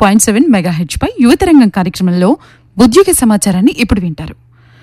point seven mega H పై యువతరంగం కార్యక్రమంలో ఉద్యోగ సమాచారాన్ని ఇప్పుడు వింటారు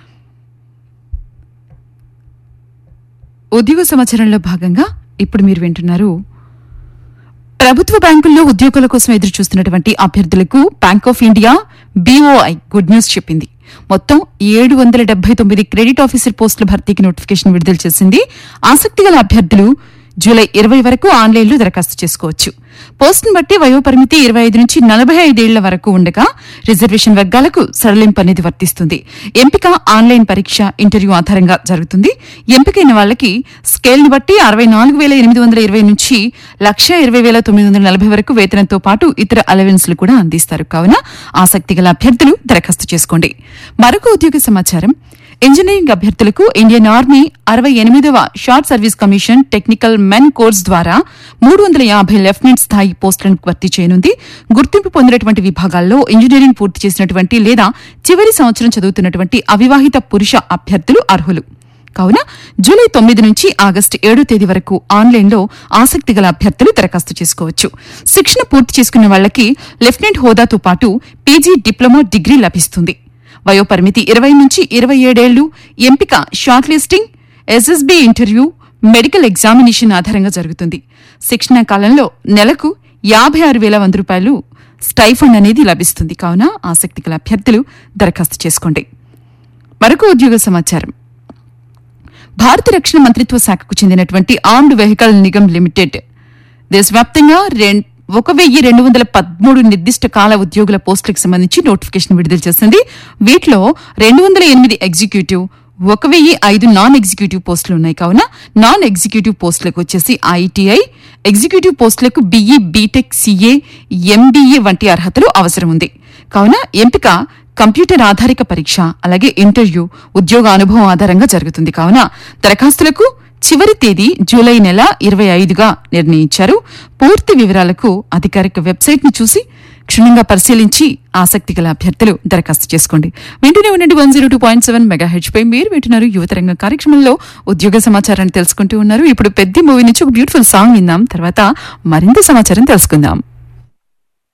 ఉద్యోగ సమాచారంలో భాగంగా ఇప్పుడు మీరు వింటున్నారు ప్రభుత్వ బ్యాంకుల్లో ఉద్యోగాల కోసం ఎదురు చూస్తున్నటువంటి అభ్యర్థులకు bank of India BOI good news చెప్పింది మొత్తం ఏడు వందల డెబ్బై తొమ్మిది క్రెడిట్ ఆఫీసర్ పోస్టుల భర్తీకి నోటిఫికేషన్ విడుదల చేసింది ఆసక్తి గల అభ్యర్థులు జూలై ఇరవై వరకు ఆన్లైన్లో దరఖాస్తు చేసుకోవచ్చు పోస్టును బట్టి వయోపరిమితి ఇరవై ఐదు నుంచి నలభై ఐదేళ్ల వరకు ఉండగా రిజర్వేషన్ వర్గాలకు సడలింపు అనేది వర్తిస్తుంది ఎంపిక ఆన్లైన్ పరీక్ష ఇంటర్వ్యూ ఆధారంగా జరుగుతుంది ఎంపికైన వాళ్ళకి స్కేల్ను బట్టి అరవై నాలుగు వేల ఎనిమిది వందల ఇరవై నుంచి లక్ష ఇరవై వేల తొమ్మిది వందల నలభై వరకు వేతనంతో పాటు ఇతర అలవెన్స్లు కూడా అందిస్తారు కావున ఆసక్తి గల అభ్యర్థులు దరఖాస్తు చేసుకోండి మరొక ఉద్యోగ సమాచారం ఇంజనీరింగ్ అభ్యర్థులకు ఇండియన్ ఆర్మీ అరవై ఎనిమిదవ short service commission technical men course ద్వారా మూడు వందల యాభై లెఫ్టినెంట్ స్థాయి పోస్టులను భర్తీ చేయనుంది గుర్తింపు పొందినటువంటి విభాగాల్లో ఇంజనీరింగ్ పూర్తి చేసినటువంటి లేదా చివరి సంవత్సరం చదువుతున్నటువంటి అవివాహిత పురుష అభ్యర్థులు అర్హులు కావున జూలై తొమ్మిది నుంచి ఆగస్టు ఏడో తేదీ వరకు ఆన్లైన్లో ఆసక్తి గల అభ్యర్థులు దరఖాస్తు చేసుకోవచ్చు శిక్షణ పూర్తి చేసుకున్న వాళ్లకి లెఫ్టినెంట్ హోదాతో పాటు పీజీ డిప్లొమా డిగ్రీ లభిస్తుంది వయోపరిమితి ఇరవై నుంచి ఇరవై ఏడేళ్లు ఎంపిక shortlisting SSB interview medical examination ఆధారంగా జరుగుతుంది శిక్షణ కాలంలో నెలకు యాభై ఆరు వేల వంద రూపాయలు స్టైఫండ్ అనేది లభిస్తుంది కావున ఆసక్తి గల అభ్యర్థులు దరఖాస్తు చేసుకోండి మరొక ఉద్యోగ సమాచారం భారత రక్షణ మంత్రిత్వ శాఖకు చెందినటువంటి ఆర్మ్డ్ వెహికల్ నిగమ్ లిమిటెడ్ దేశవ్యాప్తంగా రెం- ఒక వెయ్యి రెండు వందల పదమూడు నిర్దిష్ట కాల ఉద్యోగుల పోస్టులకు సంబంధించి నోటిఫికేషన్ విడుదల చేసింది వీటిలో రెండు వందల ఎనిమిది ఎగ్జిక్యూటివ్ ఒక వెయ్యి ఐదు నాన్ ఎగ్జిక్యూటివ్ పోస్టులు ఉన్నాయి కావున నాన్ ఎగ్జిక్యూటివ్ పోస్టులకు వచ్చేసి ఐటీఐ ఎగ్జిక్యూటివ్ పోస్టులకు బీఈ బీటెక్ సీఏ ఎంబీఏ వంటి అర్హతలు అవసరం ఉంది కావున ఎంపిక కంప్యూటర్ ఆధారిత పరీక్ష అలాగే ఇంటర్వ్యూ ఉద్యోగ అనుభవం ఆధారంగా జరుగుతుంది కావున దరఖాస్తులకు చివరి తేదీ జూలై నెల ఇరవై ఐదుగా నిర్ణయించారు పూర్తి వివరాలకు అధికారిక వెబ్సైట్ ని చూసి క్షుణ్ణంగా పరిశీలించి ఆసక్తి గల అభ్యర్థులు దరఖాస్తు చేసుకోండి వింటూనే ఉండండి one zero two point seven mega H పై మీరు వింటున్నారు యువతరంగం కార్యక్రమంలో ఉద్యోగ సమాచారాన్ని తెలుసుకుంటూ ఉన్నారు ఇప్పుడు పెద్ద మూవీ నుంచి ఒక బ్యూటిఫుల్ సాంగ్ విందాం తర్వాత మరింత సమాచారం తెలుసుకుందాం